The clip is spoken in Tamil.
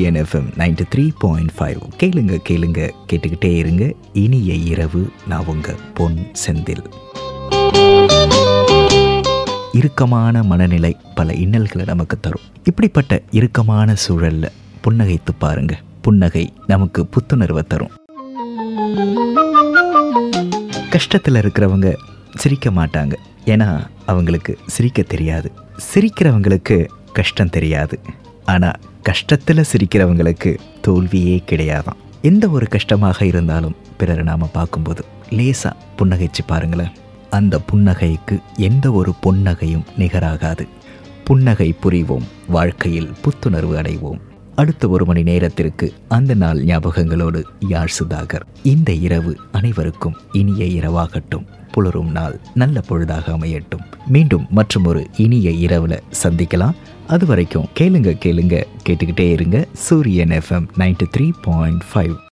சூரியன் FM ninety three point five கேளுங்க கேளுங்க கேட்டுக்கிட்டே இருங்க இனிய இரவு நான் உங்க பொன் செந்தில் இறுக்கமான மனநிலை பல இன்னல்களை நமக்கு தரும் இப்படிப்பட்ட இறுக்கமான சூழல்ல புன்னகைத்து பாருங்க புன்னகை நமக்கு புத்துணர்வை தரும் கஷ்டத்தில் இருக்கிறவங்க சிரிக்க மாட்டாங்க ஏன்னா அவங்களுக்கு சிரிக்க தெரியாது சிரிக்கிறவங்களுக்கு கஷ்டம் தெரியாது ஆனால் கஷ்டத்தில் சிரிக்கிறவங்களுக்கு தோல்வியே கிடையாதாம் எந்த ஒரு கஷ்டமாக இருந்தாலும் பிறரை நாம் பார்க்கும்போது லேசாக புன்னகைச்சு பாருங்களேன் அந்த புன்னகைக்கு எந்த ஒரு புன்னகையும் நிகராகாது புன்னகை புரிவோம் வாழ்க்கையில் புத்துணர்வு அடைவோம் அடுத்த ஒரு மணி நேரத்திற்கு அந்த நாள் ஞாபகங்களோடு யாழ் சுதாகர் இந்த இரவு அனைவருக்கும் இனிய இரவாகட்டும் புலரும் நாள் நல்ல பொழுதாக அமையட்டும் மீண்டும் மற்றும் ஒரு இனிய இரவுல சந்திக்கலாம் அது வரைக்கும் கேளுங்க கேளுங்க கேட்டுக்கிட்டே இருங்க Suryan FM ninety three point five